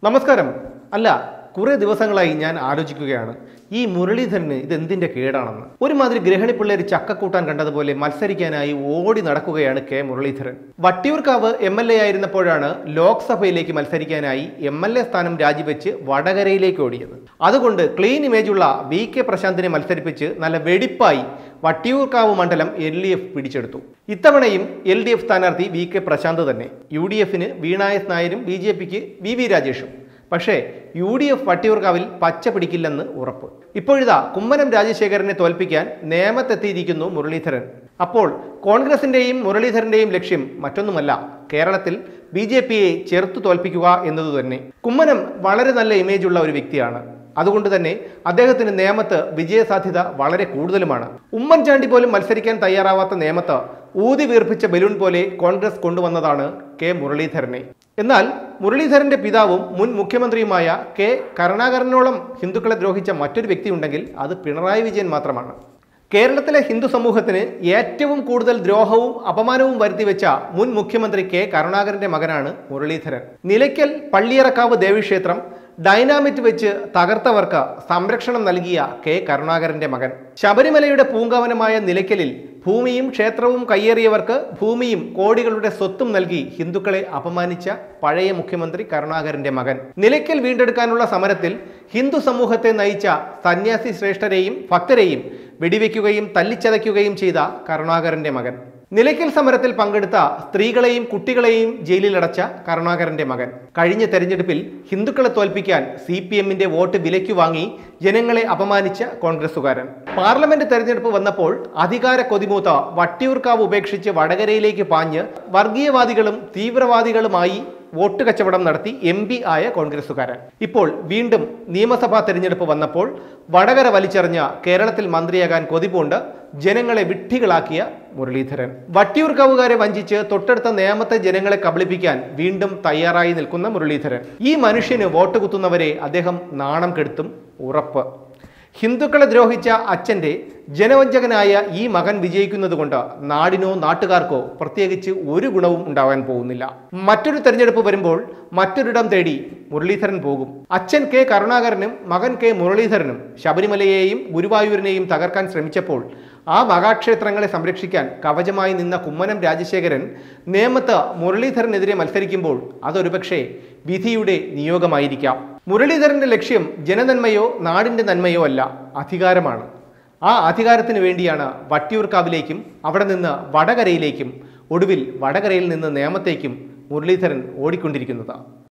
നമസ്കാരം അല്ല കുറേ ദിവസങ്ങളായി ഞാൻ ആലോചിക്കുകയാണ് ഈ മുരളീധരന് ഇതെന്തിന്റെ കേടാണെന്ന് ഒരുമാതിരി ഗ്രഹണി പിള്ളേർ ചക്കക്കൂട്ടാൻ കണ്ടതുപോലെ മത്സരിക്കാനായി ഓടി നടക്കുകയാണ് K Muraleedharan Vattiyoorkavu M L A ആയിരുന്നപ്പോഴാണ് ലോക്സഭയിലേക്ക് മത്സരിക്കാനായി എം എൽ എ സ്ഥാനം രാജിവെച്ച് വടകരയിലേക്ക് ഓടിയത് അതുകൊണ്ട് ക്ലീൻ ഇമേജുള്ള വി കെ പ്രശാന്തിനെ മത്സരിപ്പിച്ച് നല്ല വെടിപ്പായി വട്ടിയൂർക്കാവ് മണ്ഡലം എൽ ഡി എഫ് പിടിച്ചെടുത്തു ഇത്തവണയും എൽ ഡി എഫ് സ്ഥാനാർത്ഥി വി കെ പ്രശാന്ത് തന്നെ യു ഡി എഫിന് വീണ എസ് നായരും ബി ജെ പിക്ക് വി വി രാജേഷും പക്ഷേ യു ഡി എഫ് വട്ടിയൂർക്കാവിൽ പച്ച പിടിക്കില്ലെന്ന് ഉറപ്പ് ഇപ്പോഴിതാ കുമ്മനം രാജശേഖരനെ തോൽപ്പിക്കാൻ നേമത്തെത്തിയിരിക്കുന്നു മുരളീധരൻ അപ്പോൾ കോൺഗ്രസിന്റെയും മുരളീധരന്റെയും ലക്ഷ്യം മറ്റൊന്നുമല്ല കേരളത്തിൽ ബി ജെ പിയെ ചെറുത്തു തോൽപ്പിക്കുക എന്നതു തന്നെ കുമ്മനം വളരെ നല്ല ഇമേജുള്ള ഒരു വ്യക്തിയാണ് അതുകൊണ്ട് തന്നെ അദ്ദേഹത്തിന് നേമത്ത് വിജയസാധ്യത വളരെ കൂടുതലുമാണ് ഉമ്മൻചാണ്ടി പോലും മത്സരിക്കാൻ തയ്യാറാവാത്ത നേമത്ത് ഊതി വീർപ്പിച്ച ബലൂൺ പോലെ കോൺഗ്രസ് കൊണ്ടുവന്നതാണ് കെ മുരളീധരനെ എന്നാൽ മുരളീധരന്റെ പിതാവും മുൻ മുഖ്യമന്ത്രിയുമായ കെ കരുണാകരനോളം ഹിന്ദുക്കളെ ദ്രോഹിച്ച മറ്റൊരു വ്യക്തിയുണ്ടെങ്കിൽ അത് പിണറായി വിജയൻ മാത്രമാണ് കേരളത്തിലെ ഹിന്ദു സമൂഹത്തിന് ഏറ്റവും കൂടുതൽ ദ്രോഹവും അപമാനവും വരുത്തിവെച്ച മുൻ മുഖ്യമന്ത്രി കെ കരുണാകരന്റെ മകനാണ് മുരളീധരൻ നിലയ്ക്കൽ പള്ളിയറക്കാവ് ദേവീക്ഷേത്രം ഡൈനാമിറ്റ് വെച്ച് തകർത്തവർക്ക് സംരക്ഷണം നൽകിയ കെ കരുണാകരന്റെ മകൻ ശബരിമലയുടെ പൂങ്കാവനമായ നിലയ്ക്കലിൽ ഭൂമിയും ക്ഷേത്രവും കയ്യേറിയവർക്ക് ഭൂമിയും കോടികളുടെ സ്വത്തും നൽകി ഹിന്ദുക്കളെ അപമാനിച്ച പഴയ മുഖ്യമന്ത്രി കരുണാകരന്റെ മകൻ നിലയ്ക്കൽ വീണ്ടെടുക്കാനുള്ള സമരത്തിൽ ഹിന്ദു സമൂഹത്തെ നയിച്ച സന്യാസി ശ്രേഷ്ഠരെയും ഭക്തരെയും വെടിവെക്കുകയും തല്ലിച്ചതയ്ക്കുകയും ചെയ്ത കരുണാകരന്റെ മകൻ നിലയ്ക്കൽ സമരത്തിൽ പങ്കെടുത്ത സ്ത്രീകളെയും കുട്ടികളെയും ജയിലിലടച്ച കരുണാകരന്റെ മകൻ കഴിഞ്ഞ തെരഞ്ഞെടുപ്പിൽ ഹിന്ദുക്കളെ തോൽപ്പിക്കാൻ സി പി എമ്മിന്റെ വോട്ട് വിലയ്ക്ക് വാങ്ങി ജനങ്ങളെ അപമാനിച്ച കോൺഗ്രസുകാരൻ പാർലമെന്റ് തെരഞ്ഞെടുപ്പ് വന്നപ്പോൾ അധികാര കൊതിമൂത്ത വട്ടിയൂർക്കാവ് ഉപേക്ഷിച്ച് വടകരയിലേക്ക് പാഞ്ഞ് വർഗീയവാദികളും തീവ്രവാദികളുമായി വോട്ട് കച്ചവടം നടത്തി എം പി ആയ കോൺഗ്രസുകാരൻ ഇപ്പോൾ വീണ്ടും നിയമസഭാ തെരഞ്ഞെടുപ്പ് വന്നപ്പോൾ വടകര വലിച്ചെറിഞ്ഞ കേരളത്തിൽ മന്ത്രിയാകാൻ കൊതിപൂണ്ട് ജനങ്ങളെ വിഡ്ഢികളാക്കിയ മുരളീധരൻ വട്ടിയൂർക്കാവുകാരെ വഞ്ചിച്ച് തൊട്ടടുത്ത നേമത്തെ ജനങ്ങളെ കബളിപ്പിക്കാൻ വീണ്ടും തയ്യാറായി നിൽക്കുന്ന മുരളീധരൻ ഈ മനുഷ്യന് വോട്ട് കുത്തുന്നവരെ അദ്ദേഹം നാണം കെടുത്തും ഉറപ്പ് ഹിന്ദുക്കളെ ദ്രോഹിച്ച അച്ഛൻ്റെ ജനവഞ്ചകനായ ഈ മകൻ വിജയിക്കുന്നതുകൊണ്ട് നാടിനോ നാട്ടുകാർക്കോ പ്രത്യേകിച്ച് ഒരു ഗുണവും ഉണ്ടാവാൻ പോകുന്നില്ല മറ്റൊരു തെരഞ്ഞെടുപ്പ് വരുമ്പോൾ മറ്റൊരിടം തേടി മുരളീധരൻ പോകും അച്ഛൻ കെ കരുണാകരനും മകൻ കെ മുരളീധരനും ശബരിമലയെയും ഗുരുവായൂരിനെയും തകർക്കാൻ ശ്രമിച്ചപ്പോൾ ആ മഹാക്ഷേത്രങ്ങളെ സംരക്ഷിക്കാൻ കവചമായി നിന്ന കുമ്മനം രാജശേഖരൻ നേമത്ത് മുരളീധരനെതിരെ മത്സരിക്കുമ്പോൾ അതൊരുപക്ഷെ വിധിയുടെ നിയോഗമായിരിക്കാം മുരളീധരന്റെ ലക്ഷ്യം ജനനന്മയോ നാടിന്റെ നന്മയോ അല്ല അധികാരമാണ് ആ അധികാരത്തിന് വേണ്ടിയാണ് വട്ടിയൂർക്കാവിലേക്കും അവിടെ നിന്ന് വടകരയിലേക്കും ഒടുവിൽ വടകരയിൽ നിന്ന് നേമത്തേക്കും മുരളീധരൻ ഓടിക്കൊണ്ടിരിക്കുന്നത്